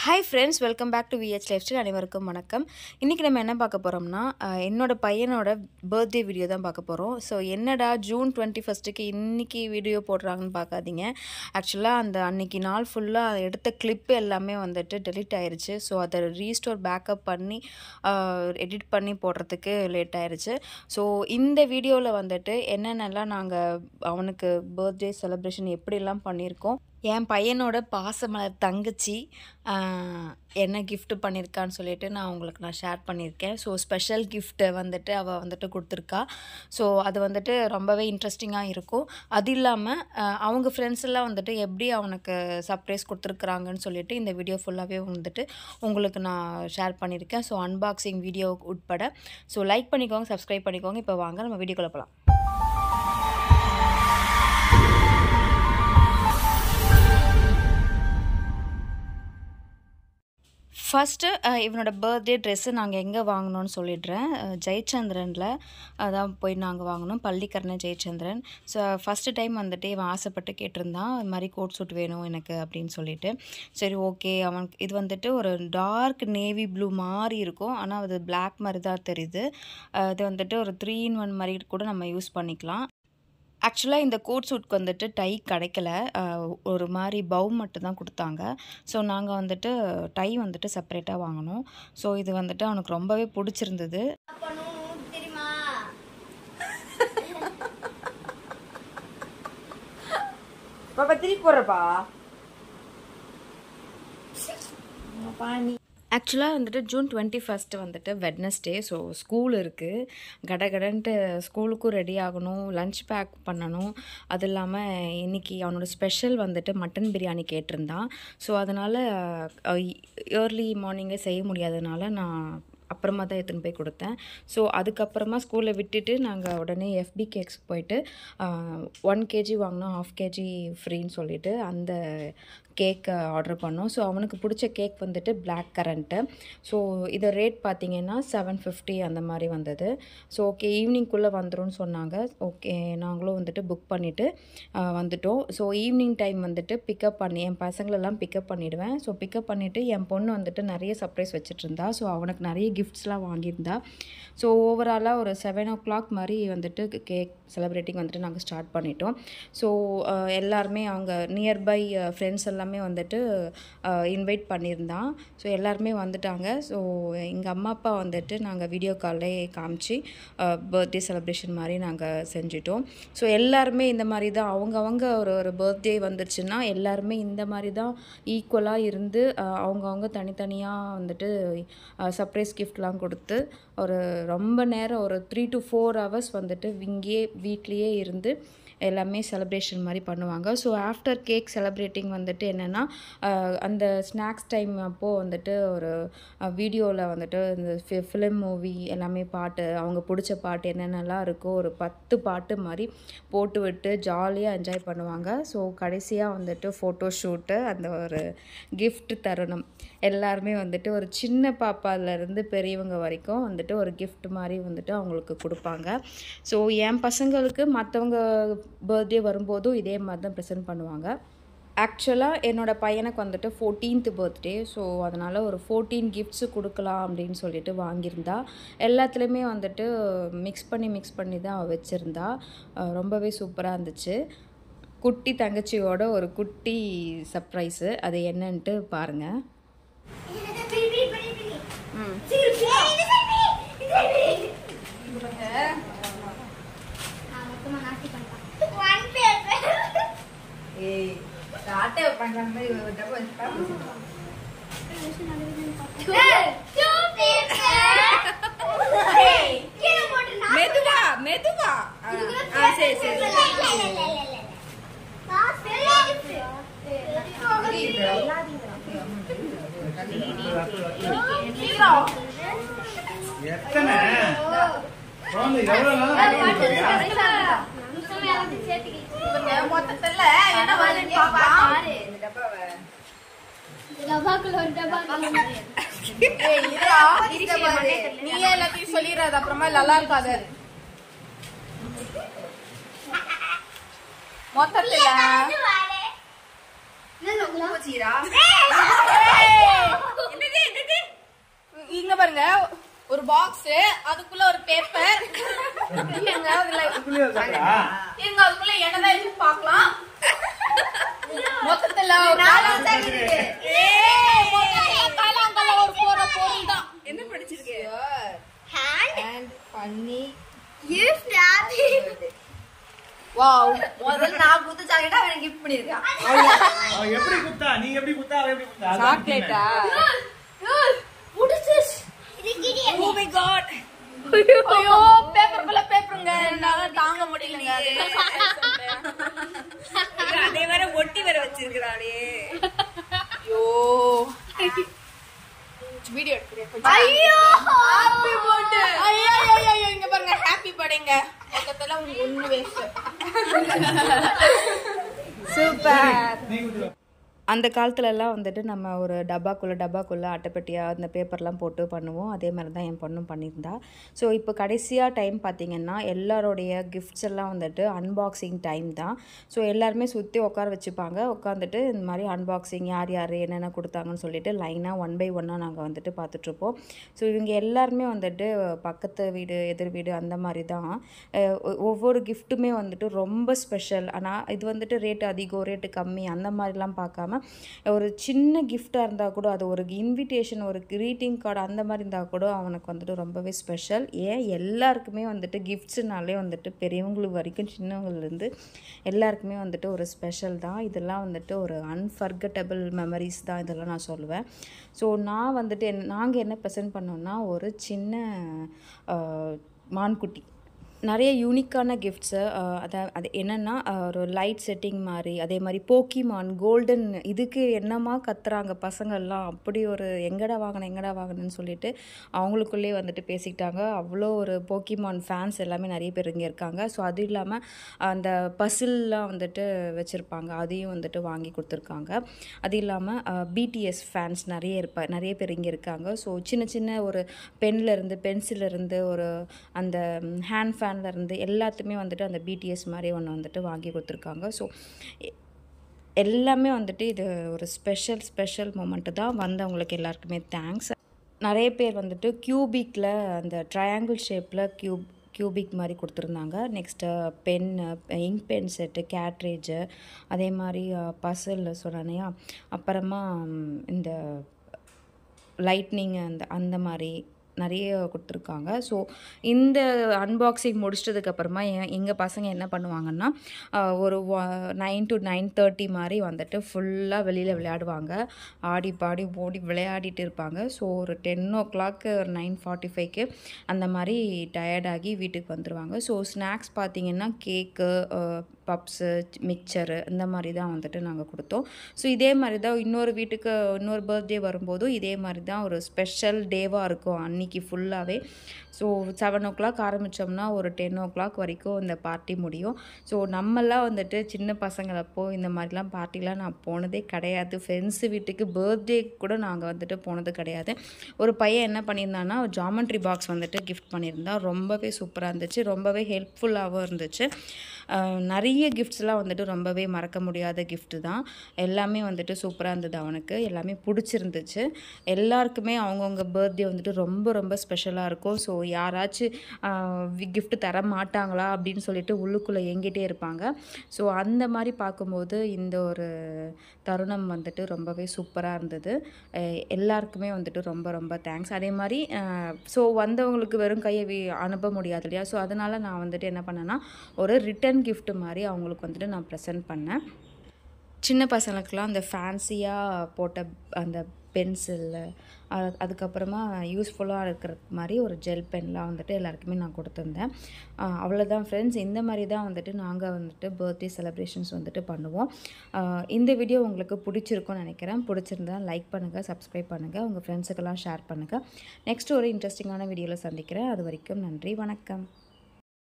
Hi friends welcome back to VH lifestyle அனைவருக்கும் வணக்கம் இன்றைக்கி நம்ம என்ன பார்க்க போகிறோம்னா அஹ், என்னோட பையனோட பர்த்டே வீடியோ தான் பார்க்க போகிறோம் ஸோ என்னடா ஜூன் டுவெண்ட்டி ஃபஸ்ட்டுக்கு இன்றைக்கி வீடியோ போடுறாங்கன்னு பார்க்காதீங்க ஆக்சுவலாக அந்த அன்னைக்கு நாள் ஃபுல்லாக எடுத்த கிளிப் எல்லாமே வந்துட்டு டெலிட் ஆயிருச்சு ஸோ அதை ரீஸ்டோர் பேக்கப் பண்ணி எடிட் பண்ணி போடுறதுக்கு லேட் ஆயிருச்சு ஸோ இந்த வீடியோவில் வந்துட்டு என்னென்னலாம் நாங்கள் அவனுக்கு பர்த்டே செலிப்ரேஷன் எப்படிலாம் பண்ணியிருக்கோம் என் பையனோட பாசமலர் தங்கச்சி ஆஹ், என்ன gift பண்ணியிருக்கான்னு சொல்லிட்டு நான் உங்களுக்கு நான் ஷேர் பண்ணியிருக்கேன் ஸோ ஸ்பெஷல் கிஃப்ட்டை வந்துட்டு அவள் வந்துட்டு கொடுத்துருக்கா ஸோ அது வந்துட்டு ரொம்பவே இன்ட்ரெஸ்டிங்காக இருக்கும் அது இல்லாமல் அவங்க ஃப்ரெண்ட்ஸ் எல்லாம் வந்துட்டு எப்படி அவனுக்கு சர்ப்ரைஸ் கொடுத்துருக்குறாங்கன்னு சொல்லிட்டு இந்த வீடியோ ஃபுல்லாகவே வந்துட்டு உங்களுக்கு நான் ஷேர் பண்ணியிருக்கேன் ஸோ அன்பாக்சிங் வீடியோ உட்பட ஸோ லைக் பண்ணிக்கோங்க சப்ஸ்கிரைப் பண்ணிக்கோங்க இப்போ வாங்க நம்ம வீடியோக்குள்ள போகலாம் ஃபஸ்ட்டு இவனோட பர்த்டே ட்ரெஸ்ஸு நாங்கள் எங்கே வாங்கினோன்னு சொல்லிடுறேன் அஹ், ஜெயச்சந்திரனில் அதான் போய் நாங்கள் வாங்கினோம் Pallikaranai Jayachandran so first time வந்துட்டு இவன் ஆசைப்பட்டு கேட்டிருந்தான் இது மாதிரி கோட் சூட் வேணும் எனக்கு அப்படின்னு சொல்லிட்டு சரி ஓகே அவனுக்கு இது வந்துட்டு ஒரு டார்க் நேவி ப்ளூ மாதிரி இருக்கும் ஆனால் அது Black மாதிரி தான் தெரியுது அஹ், இது வந்துட்டு ஒரு த்ரீ இன் ஒன் மாதிரி கூட நம்ம யூஸ் பண்ணிக்கலாம் ஆக்சுவலாக இந்த கோட் சூட்க்கு வந்துட்டு டை கிடைக்கல அஹ் ஒரு மாதிரி பவு மட்டும் தான் கொடுத்தாங்க ஸோ நாங்கள் வந்துட்டு டை வந்துட்டு செப்பரேட்டாக வாங்கினோம் ஸோ இது வந்துட்டு அவனுக்கு ரொம்பவே பிடிச்சிருந்தது பண்ணணும் தெரியுமா பாப்பா திருப்பி போடுறப்பா ஆக்சுவலாக வந்துட்டு ஜூன் டுவெண்ட்டி ஃபஸ்ட்டு வந்துட்டு வெட்னஸ்டே ஸோ ஸ்கூல் இருக்குது கடகடன்ட்டு ஸ்கூலுக்கும் ரெடி ஆகணும் லஞ்ச் பேக் பண்ணணும் அது இல்லாமல் இன்னைக்கு அவனோட ஸ்பெஷல் வந்துட்டு மட்டன் பிரியாணி கேட்டிருந்தான் ஸோ அதனால் ஏர்லி மார்னிங்கே செய்ய முடியாதனால நான் அப்புறமா தான் எடுத்துன்னு போய் கொடுத்தேன் ஸோ அதுக்கப்புறமா ஸ்கூலில் விட்டுட்டு நாங்கள் உடனே எஃபி கேக்ஸ் போயிட்டு ஒன் கேஜி வாங்கினோம் ஹாஃப் கேஜி ஃப்ரீன்னு சொல்லிட்டு அந்த கேக் ஆர்டர் பண்ணோம் ஸோ அவனுக்கு பிடிச்ச கேக் வந்துட்டு Black கரண்ட்டு ஸோ இதை ரேட் பார்த்தீங்கன்னா செவன் ஃபிஃப்டி அந்த மாதிரி வந்தது ஸோ ஓகே ஈவினிங்குள்ளே வந்துரும்னு சொன்னாங்க ஓகே நாங்களும் வந்துட்டு புக் பண்ணிவிட்டு வந்துட்டோம் ஸோ ஈவினிங் டைம் வந்துட்டு பிக்கப் பண்ணி என் பசங்களெல்லாம் பிக்கப் பண்ணிவிடுவேன் ஸோ பிக்கப் பண்ணிவிட்டு என் பொண்ணு வந்துட்டு நிறைய சர்ப்ரைஸ் வச்சுட்டு இருந்தா ஸோ அவனுக்கு நிறைய கிஃப்ட்ஸ்லாம் வாங்கியிருந்தா ஸோ ஓவராலாக ஒரு செவன் ஓ கிளாக் மாதிரி வந்துட்டு கேக் செலிப்ரேட்டிங் வந்துட்டு நாங்கள் ஸ்டார்ட் பண்ணிட்டோம் ஸோ எல்லாருமே அவங்க நியர்பை ஃப்ரெண்ட்ஸ் எல்லாமே வந்துட்டு இன்வைட் பண்ணியிருந்தான் ஸோ எல்லாருமே வந்துட்டாங்க ஸோ எங்கள் அம்மா அப்பா வந்துட்டு நாங்கள் வீடியோ கால்லே காமிச்சு பர்த்டே செலிப்ரேஷன் மாதிரி நாங்கள் செஞ்சிட்டோம் ஸோ எல்லாருமே இந்த மாதிரி தான் அவங்கவங்க ஒரு ஒரு பர்த்டே வந்துருச்சுன்னா எல்லாருமே இந்த மாதிரி தான் ஈக்குவலாக இருந்து அஹ், அவங்கவங்க தனித்தனியாக வந்துட்டு சர்ப்ரைஸ் கிஃப்ட்லாம் கொடுத்து ஒரு ரொம்ப நேரம் ஒரு த்ரீ டு ஃபோர் ஹவர்ஸ் வந்துட்டு இங்கேயே வீட்லேயே இருந்து எல்லாமே செலிப்ரேஷன் மாதிரி பண்ணுவாங்க ஸோ ஆஃப்டர் கேக் செலிப்ரேட்டிங் வந்துட்டு என்னென்னா அந்த ஸ்நாக்ஸ் டைம் அப்போது வந்துட்டு ஒரு வீடியோவில் வந்துட்டு இந்த ஃபிலிம் மூவி எல்லாமே பாட்டு அவங்க பிடிச்ச பாட்டு என்னென்னலாம் இருக்கோ ஒரு பத்து பாட்டு மாதிரி போட்டு விட்டு ஜாலியாக என்ஜாய் பண்ணுவாங்க ஸோ கடைசியாக வந்துட்டு ஃபோட்டோ ஷூட்டு அந்த ஒரு gift தருணம் எல்லாருமே வந்துட்டு ஒரு சின்ன பாப்பாலேருந்து பெரியவங்க வரைக்கும் வந்துட்டு ஒரு gift மாதிரி வந்துட்டு அவங்களுக்கு கொடுப்பாங்க ஸோ என் பசங்களுக்கு மற்றவங்க பர்த்டே வரும்போதும் இதே மாதிரி தான் ப்ரெசென்ட் பண்ணுவாங்க ஆக்சுவலாக என்னோடய பையனுக்கு வந்துட்டு ஃபோர்டீன்த் பர்த்டே ஸோ அதனால் ஒரு ஃபோர்டீன் கிஃப்ட்ஸு கொடுக்கலாம் அப்படின்னு சொல்லிட்டு வாங்கியிருந்தா எல்லாத்துலேயுமே வந்துட்டு மிக்ஸ் பண்ணி மிக்ஸ் பண்ணி தான் அவ வச்சுருந்தா அஹ் ரொம்பவே சூப்பராக இருந்துச்சு குட்டி தங்கச்சியோட ஒரு குட்டி சர்ப்ரைஸு அது என்னன்ட்டு பாருங்கள் பிரி பிரி பிரி பிரி சீக்கிரம் பிரி இது பிரி இது பிரி ஆ மொத்தமா நாட்டி பண்ணிட்டான் ஒன் பேப்பர் ஏய் ஆட்டை பண்ற மாதிரி ஒரு டப்பா வச்சுட்டா டூ பேப்பர் கீழ போட்டு நான் மெதுவா மெதுவா ஆ, ஆ, சரி சரி இல்ல இல்ல இல்ல இல்ல இல்ல நான் பெரிய எத்தனை குழந்தை எவ்வளவு நாள் பாத்தியா இவங்க மொத்தத்துல என்ன வருதுன்னு பாப்பான் இந்த டப்பாவை டபாக்குள்ள ஒரு டபாக்குள்ள ஏய் இருடா இருக்க பாரு நீயே எல்லாத்தையும் சொல்லிடுறது அப்புறமா நல்லா இருக்காது மொத்தத்துல என்ன சொல்லுங்க பூச்சிரா ஏய் பாக்ஸ் அதுக்குள்ள ஒரு பேப்பர் எங்க அதுல அதுக்குள்ளேயே இருக்காடா? எங்க அதுக்குள்ள என்னதான் இருக்கு பார்க்கலாம் மொத்தத்துல ஒரு ஏய், மொத்தத்துல காலாங்கல்ல ஒரு போற பொருள் தான் என்ன படிச்சிருக்கே ஹேண்ட் அண்ட் பண்ணி gift happy வாவ் முதல்ல நான் குத்து சாக்லேட் அவன் கிஃப்ட் பண்ணிருக்கான் அவன் எப்படி குத்தா நீ எப்படி குத்தா அவன் எப்படி குத்தா அதான் சாக்லேட்டா what is this இது கிடி ஓ மை காட் ஐயோ பேப்பர் குள்ள பேப்பருங்க என்னால தாங்க முடியலங்க அதே வேற ஒட்டி வேற வச்சிருக்காளே ஐயோ வீடியோ எடுக்கிறேன் ஐயோ ஹாப்பி பர்த்டே ஐயோ ஐயோ ஐயோ இங்க பாருங்க ஹாப்பி பர்த்டேங்க மொத்தத்துல உங்களுக்கு ஒண்ணு வேஸ்ட் சூப்பர் நீ குத்து அந்த காலத்துலலாம் வந்துட்டு நம்ம ஒரு டப்பாக்குள்ளே டப்பாக்குள்ளே அட்டைப்பெட்டியாக அந்த பேப்பர்லாம் போட்டு பண்ணுவோம் அதே மாதிரி தான் என் பொண்ணும் பண்ணியிருந்தா ஸோ இப்போ கடைசியாக டைம் பார்த்தீங்கன்னா எல்லாரோடைய கிஃப்ட்ஸ் எல்லாம் வந்துட்டு அன்பாக்சிங் டைம் தான் ஸோ எல்லாருமே சுற்றி உட்கார வச்சுப்பாங்க உட்காந்துட்டு இந்த மாதிரி அன்பாக்சிங் யார் யார் என்னென்ன கொடுத்தாங்கன்னு சொல்லிட்டு லைனாக ஒன் பை ஒன்னாக நாங்கள் வந்துட்டு பார்த்துட்ருப்போம் ஸோ இவங்க எல்லாருமே வந்துட்டு பக்கத்து வீடு எதிர் வீடு அந்த மாதிரி தான் அஹ் ஒ- ஒவ்வொரு கிஃப்ட்டுமே வந்துட்டு ரொம்ப ஸ்பெஷல் ஆனால் இது வந்துட்டு ரேட் அதிகம் ரேட்டு கம்மி அந்த மாதிரிலாம் பார்க்காம ஒரு சின்ன கிஃப்டாக இருந்தால் கூட அது ஒரு இன்விடேஷன் ஒரு greeting கார்டு அந்த மாதிரி இருந்தால் கூட அவனுக்கு வந்துட்டு ரொம்பவே ஸ்பெஷல் ஏன் எல்லாருக்குமே வந்துட்டு கிஃப்ட்ஸுனாலே வந்துட்டு பெரியவங்களுக்கு வரைக்கும் சின்னவங்கலேருந்து எல்லாருக்குமே வந்துட்டு ஒரு ஸ்பெஷல் தான் இதெல்லாம் வந்துட்டு ஒரு அன்ஃபர்கட்டபிள் மெமரிஸ் தான் இதெல்லாம் நான் சொல்லுவேன் ஸோ நான் வந்துட்டு என்ன நாங்கள் என்ன ப்ரெசென்ட் பண்ணோம்னா ஒரு சின்ன ஆஹ், மான்குட்டி நிறைய யூனிக்கான கிஃப்ட்ஸு அதை அது என்னென்னா ஒரு லைட் செட்டிங் மாதிரி அதே மாதிரி போக்கிமான் கோல்டன் இதுக்கு என்னமா கத்துறாங்க பசங்கள்லாம் அப்படி ஒரு எங்கடா வாங்கினேன் எங்கடா வாங்கினேன்னு சொல்லிட்டு அவங்களுக்குள்ளேயே வந்துட்டு பேசிக்கிட்டாங்க அவ்வளோ ஒரு போக்கிமான் ஃபேன்ஸ் எல்லாமே நிறைய பேர் இங்கே இருக்காங்க ஸோ அது இல்லாமல் அந்த பசில்லாம் வந்துட்டு வச்சுருப்பாங்க அதையும் வந்துட்டு வாங்கி கொடுத்துருக்காங்க அது இல்லாமல் பிடிஎஸ் ஃபேன்ஸ் நிறைய இருப்பா நிறைய பேர் இங்கே இருக்காங்க ஸோ சின்ன சின்ன ஒரு பென்ல இருந்து பென்சில்ல இருந்து ஒரு அந்த ஹேண்ட் ஃபேன்ல இருந்து எல்லாத்துமே வந்துட்டு அந்த பிடிஎஸ் மாதிரி ஒன்று வந்துட்டு வாங்கி கொடுத்துருக்காங்க ஸோ எல்லாமே வந்துட்டு இது ஒரு ஸ்பெஷல் ஸ்பெஷல் மூமெண்ட்டு தான் வந்தவங்களுக்கு எல்லாருக்குமே தேங்க்ஸ் நிறைய பேர் வந்துட்டு கியூபிக்கில் அந்த ட்ரையாங்கிள் ஷேப்பில் கியூப் கியூபிக் மாதிரி கொடுத்துருந்தாங்க next pen ink pen set cartridge அதே மாதிரி பசில் சொன்னேனையா அப்புறமா ம், இந்த லைட்னிங் அந்த அந்த மாதிரி நிறைய கொடுத்துருக்காங்க ஸோ இந்த அன்பாக்சிங் முடிச்சிட்டதுக்கப்புறமா எங்கள் பசங்க என்ன பண்ணுவாங்கன்னா ஆஹ், ஒரு நைன் டு நைன் தேர்ட்டி மாதிரி வந்துட்டு ஃபுல்லாக வெளியில் விளையாடுவாங்க ஆடி பாடி ஓடி விளையாடிட்டு இருப்பாங்க ஸோ ஒரு டென் ஓ கிளாக்கு ஒரு நைன் ஃபார்ட்டி ஃபைவ்க்கு அந்த மாதிரி டயர்டாகி வீட்டுக்கு வந்துடுவாங்க ஸோ ஸ்நாக்ஸ் பார்த்தீங்கன்னா கேக்கு பப்ஸு மிக்சரு இந்த மாதிரி தான் வந்துட்டு நாங்கள் கொடுத்தோம் ஸோ இதே மாதிரி தான் இன்னொரு வீட்டுக்கு இன்னொரு பர்த்டே வரும்போதும் இதே மாதிரி தான் ஒரு ஸ்பெஷல் டேவாக இருக்கும் அன்னைக்கு ஃபுல்லாகவே ஸோ செவன் ஓ கிளாக் ஆரம்பித்தோம்னா ஒரு டென் ஓ கிளாக் வரைக்கும் இந்த பார்ட்டி முடியும் ஸோ நம்மலாம் வந்துட்டு சின்ன பசங்களப்போ இந்த மாதிரிலாம் பார்ட்டிலாம் நான் போனதே கிடையாது ஃப்ரெண்ட்ஸு வீட்டுக்கு பர்த்டே கூட நாங்கள் வந்துட்டு போனது கிடையாது ஒரு பையன் என்ன பண்ணியிருந்தான்னா ஜாமெண்ட்ரி பாக்ஸ் வந்துட்டு கிஃப்ட் பண்ணியிருந்தான் ரொம்பவே சூப்பராக இருந்துச்சு ரொம்பவே ஹெல்ப்ஃபுல்லாகவும் இருந்துச்சு அஹ் நிறைய கிஃப்ட்ஸ்லாம் வந்துட்டு ரொம்பவே மறக்க முடியாத gift தான் எல்லாமே வந்துட்டு சூப்பராக இருந்தது அவனுக்கு எல்லாமே பிடிச்சிருந்துச்சு எல்லாருக்குமே அவங்கவுங்க பர்த்டே வந்துட்டு ரொம்ப ரொம்ப ஸ்பெஷலாக இருக்கும் ஸோ யாராச்சும் கிஃப்ட் தர மாட்டாங்களா அப்படின்னு சொல்லிட்டு உள்ளுக்குள்ளே எங்கிட்டே இருப்பாங்க ஸோ அந்த மாதிரி பார்க்கும்போது இந்த ஒரு தருணம் வந்துட்டு ரொம்பவே சூப்பராக இருந்தது அஹ் எல்லாருக்குமே வந்துட்டு ரொம்ப ரொம்ப தேங்க்ஸ் அதே மாதிரி ஸோ வந்தவங்களுக்கு வெறும் கையை வி அனுப்ப முடியாது இல்லையா ஸோ அதனால் நான் வந்துட்டு என்ன பண்ணேன்னா ஒரு ரிட்டன் gift மாதிரி அவங்களுக்கு வந்துட்டு நான் ப்ரெசென்ட் பண்ணேன் சின்ன பசங்களுக்கெலாம் அந்த ஃபேன்சியாக போட்ட அந்த பென்சில் அதுக்கப்புறமா யூஸ்ஃபுல்லாக இருக்கிற மாதிரி ஒரு ஜெல் பென்லாம் வந்துட்டு எல்லாருக்குமே நான் கொடுத்துருந்தேன் அஹ் அவ்வளோதான் ஃப்ரெண்ட்ஸ் இந்த மாதிரி தான் வந்துட்டு நாங்கள் வந்துட்டு பர்த்டே செலிப்ரேஷன்ஸ் வந்துட்டு பண்ணுவோம் அஹ் இந்த வீடியோ உங்களுக்கு பிடிச்சிருக்கும்னு நினைக்கிறேன் பிடிச்சிருந்தா லைக் பண்ணுங்கள் சப்ஸ்கிரைப் பண்ணுங்கள் உங்கள் ஃப்ரெண்ட்ஸுக்கெல்லாம் ஷேர் பண்ணுங்கள் நெக்ஸ்ட் ஒரு இன்ட்ரெஸ்டிங்கான வீடியோவில் சந்திக்கிறேன் அது வரைக்கும் நன்றி வணக்கம்